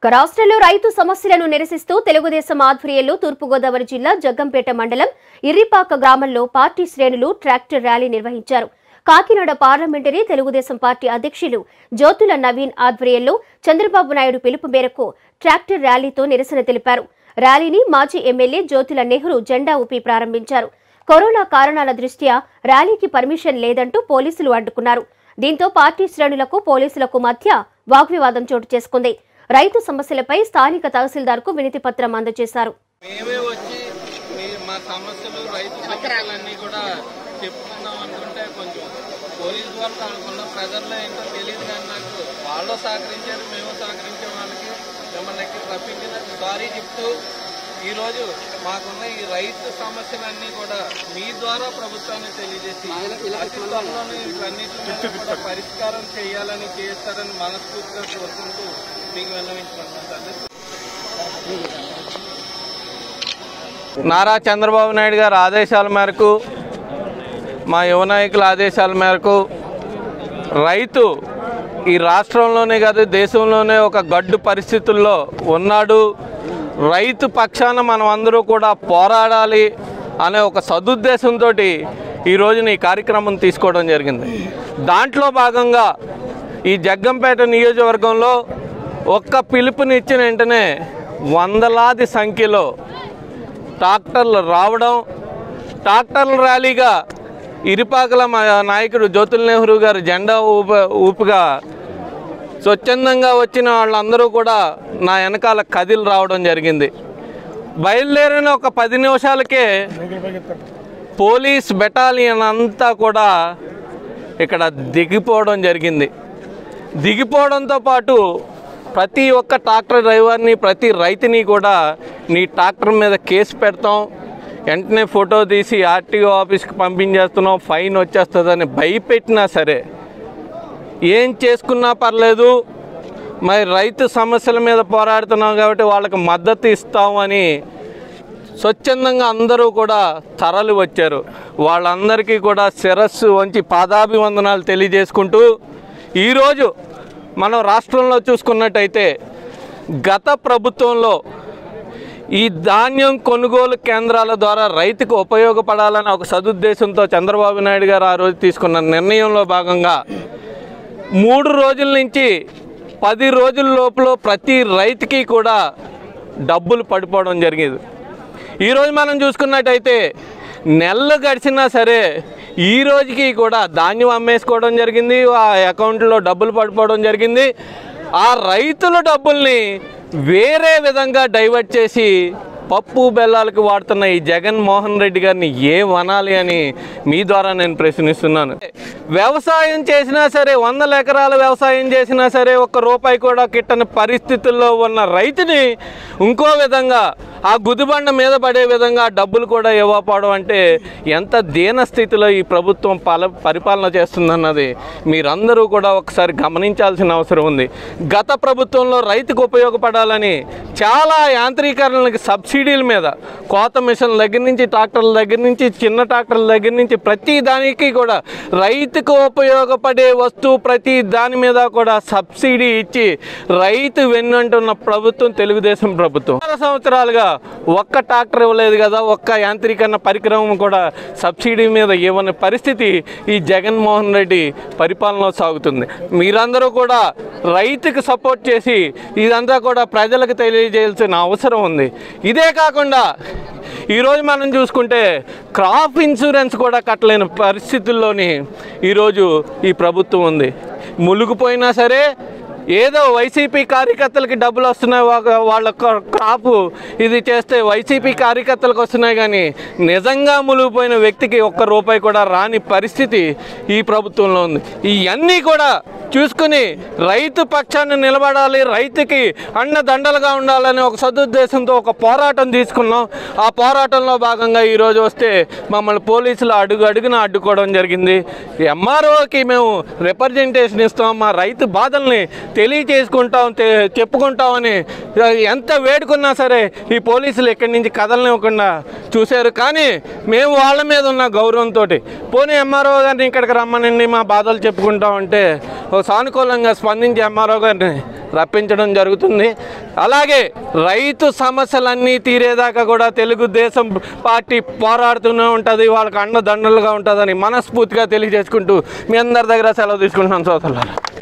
ఇక రాష్ట్రంలో రైతు సమస్యలను నిరసిస్తూ తెలుగుదేశం ఆధ్వర్యంలో తూర్పుగోదావరి జిల్లా జగ్గంపేట మండలం ఇర్రిపాక గ్రామంలో పార్టీ శ్రేణులు ట్రాక్టర్ ర్యాలీ నిర్వహించారు కాకినాడ పార్లమెంటరీ తెలుగుదేశం పార్టీ అధ్యక్షులు జ్యోతుల నవీన్ ఆధ్వర్యంలో చంద్రబాబు నాయుడు పిలుపు మేరకు ట్రాక్టర్ ర్యాలీతో నిరసన తెలిపారు ర్యాలీని మాజీ ఎమ్మెల్యే జ్యోతుల నెహ్రూ జెండా ఊపి ప్రారంభించారు కరోనా కారణాల దృష్ట్యా ర్యాలీకి పర్మిషన్ లేదంటూ పోలీసులు అడ్డుకున్నారు దీంతో పార్టీ శ్రేణులకు పోలీసులకు మధ్య వాగ్వివాదం చోటు చేసుకుంది రైతు సమస్యలపై స్థానిక తహసీల్దార్కు వినతి పత్రం అందజేశారు మేమే వచ్చి మీ మా సమస్యలు రైతు సమస్యలన్నీ కూడా చెప్పుకుందాం అనుకుంటే కొంచెం పోలీసు వాళ్ళు అనుకున్న ప్రజల్లో ఏంటో తెలియదు కానీ నాకు వాళ్ళు సహకరించారు మేము సహకరించే వాళ్ళకి మిమ్మల్ని ఎక్కి రప్పించినందుకు సారీ చెప్తూ ఈరోజు మాకున్న ఈ రైతు సమస్యలన్నీ కూడా మీ ద్వారా ప్రభుత్వాన్ని తెలియజేసి అతి త్వరలోనే వీటన్నిటి కూడా పరిష్కారం చేయాలని చేస్తారని మనస్ఫూర్తిగా కోరుకుంటూ మీకు విన్నవించుకుంటున్నాను నారా చంద్రబాబు నాయుడు గారి ఆదేశాల మేరకు మా యువ నాయకుల ఆదేశాల మేరకు రైతు ఈ రాష్ట్రంలోనే కాదు దేశంలోనే ఒక గడ్డు పరిస్థితుల్లో ఉన్నాడు రైతు పక్షాన మనం అందరూ కూడా పోరాడాలి అనే ఒక సదుద్దేశంతో ఈ రోజున ఈ కార్యక్రమం తీసుకోవడం జరిగింది దాంట్లో భాగంగా ఈ జగ్గంపేట నియోజకవర్గంలో ఒక్క పిలుపునిచ్చిన వెంటనే వందలాది సంఖ్యలో ట్రాక్టర్లు రావడం ట్రాక్టర్ల ర్యాలీగా ఇరిపాకల మా నాయకుడు జ్యోతుల్ నెహ్రూ గారు జెండా ఊప ఊపుగా స్వచ్ఛందంగా వచ్చిన వాళ్ళందరూ కూడా నా వెనకాల కదిలి రావడం జరిగింది బయలుదేరిన ఒక పది నిమిషాలకే పోలీస్ బెటాలియన్ అంతా కూడా ఇక్కడ దిగిపోవడం జరిగింది దిగిపోవడంతో పాటు ప్రతి ఒక్క ట్రాక్టర్ డ్రైవర్ని ప్రతి రైతుని కూడా నీ ట్రాక్టర్ మీద కేసు పెడతాం వెంటనే ఫోటో తీసి ఆర్టీఓ ఆఫీస్కి పంపించేస్తున్నాం ఫైన్ వచ్చేస్తుందని భయపెట్టినా సరే ఏం చేసుకున్నా పర్లేదు మరి రైతు సమస్యల మీద పోరాడుతున్నాం కాబట్టి వాళ్ళకి మద్దతు ఇస్తామని స్వచ్ఛందంగా అందరూ కూడా తరలి వచ్చారు వాళ్ళందరికీ కూడా శిరస్సు వంచి పాదాభివందనాలు తెలియజేసుకుంటూ ఈరోజు మనం రాష్ట్రంలో చూసుకున్నట్టయితే గత ప్రభుత్వంలో ఈ ధాన్యం కొనుగోలు కేంద్రాల ద్వారా రైతుకు ఉపయోగపడాలని ఒక సదుద్దేశంతో చంద్రబాబు నాయుడు గారు ఆ రోజు తీసుకున్న నిర్ణయంలో భాగంగా మూడు రోజుల నుంచి పది రోజుల లోపల ప్రతి రైతుకి కూడా డబ్బులు పడిపోవడం జరిగింది ఈరోజు మనం చూసుకున్నట్టయితే నెలలు గడిచినా సరే ఈ రోజుకి కూడా ధాన్యం అమ్మేసుకోవడం జరిగింది ఆ అకౌంట్లో డబ్బులు పడిపోవడం జరిగింది ఆ రైతుల డబ్బుల్ని వేరే విధంగా డైవర్ట్ చేసి పప్పు బెల్లాలకు వాడుతున్న ఈ జగన్మోహన్ రెడ్డి గారిని ఏం అనాలి అని మీ ద్వారా నేను ప్రశ్నిస్తున్నాను వ్యవసాయం చేసినా సరే వందల ఎకరాల వ్యవసాయం చేసినా సరే ఒక్క రూపాయి కూడా కిట్టని పరిస్థితుల్లో ఉన్న రైతుని ఇంకో విధంగా ఆ గుదిబండ మీద పడే విధంగా డబ్బులు కూడా ఇవ్వకపోవడం అంటే ఎంత దీన స్థితిలో ఈ ప్రభుత్వం పాల పరిపాలన చేస్తుందన్నది మీరందరూ కూడా ఒకసారి గమనించాల్సిన అవసరం ఉంది గత ప్రభుత్వంలో రైతుకు ఉపయోగపడాలని చాలా యాంత్రీకరణలకి సబ్సిడీల మీద కోత మిషన్ దగ్గర నుంచి ట్రాక్టర్ల దగ్గర నుంచి చిన్న ట్రాక్టర్ల దగ్గర నుంచి ప్రతి దానికి కూడా రైతుకు ఉపయోగపడే వస్తువు ప్రతి దాని మీద కూడా సబ్సిడీ ఇచ్చి రైతు వెన్నంటున్న ప్రభుత్వం తెలుగుదేశం ప్రభుత్వం చాలా సంవత్సరాలుగా ఒక్క ట్రాక్టర్ ఇవ్వలేదు కదా ఒక్క యాంత్రీకరణ పరికరం కూడా సబ్సిడీ మీద ఇవ్వని పరిస్థితి ఈ జగన్మోహన్ రెడ్డి పరిపాలన సాగుతుంది మీరందరూ కూడా రైతుకు సపోర్ట్ చేసి ఇదంతా కూడా ప్రజలకు తెలియజేయాల్సిన అవసరం ఉంది ఇదే కాకుండా ఈరోజు మనం చూసుకుంటే క్రాప్ ఇన్సూరెన్స్ కూడా కట్టలేని పరిస్థితుల్లోని ఈరోజు ఈ ప్రభుత్వం ఉంది ములుగుపోయినా సరే ఏదో వైసీపీ కార్యకర్తలకి డబ్బులు వస్తున్నాయి వా- వాళ్ళ క- క్రాపు ఇది చేస్తే వైసీపీ కార్యకర్తలకు వస్తున్నాయి కానీ నిజంగా మునిగిపోయిన వ్యక్తికి ఒక్క రూపాయి కూడా రాని పరిస్థితి ఈ ప్రభుత్వంలో ఉంది ఇవన్నీ కూడా చూసుకుని రైతు పక్షాన్ని నిలబడాలి రైతుకి అండదండలుగా ఉండాలని ఒక సదుద్దేశంతో ఒక పోరాటం తీసుకున్నాం ఆ పోరాటంలో భాగంగా ఈరోజు వస్తే మమ్మల్ని పోలీసులు అడుగు అడుగున అడ్డుకోవడం జరిగింది ఎంఆర్ఓకి మేము రిప్రజెంటేషన్ ఇస్తాం మా రైతు బాధల్ని తెలియచేసుకుంటాం తె- చెప్పుకుంటామని ఎంత వేడుకున్నా సరే ఈ పోలీసులు ఇక్కడి నుంచి కదలనివ్వకుండా చూశారు కానీ మేము వాళ్ళ మీద ఉన్న గౌరవంతో పోనీ ఎంఆర్ఓ గారిని ఇక్కడికి రమ్మనండి మా బాధలు చెప్పుకుంటామంటే ఓ సానుకూలంగా స్పందించి ఎంఆర్ఓ గారిని రప్పించడం జరుగుతుంది అలాగే రైతు సమస్యలన్నీ తీరేదాకా కూడా తెలుగుదేశం పార్టీ పోరాడుతూనే ఉంటుంది వాళ్ళకి అండదండలుగా ఉంటుందని మనస్ఫూర్తిగా తెలియజేసుకుంటూ మీ అందరి దగ్గర సెలవు తీసుకుంటున్నాను సోదరులారా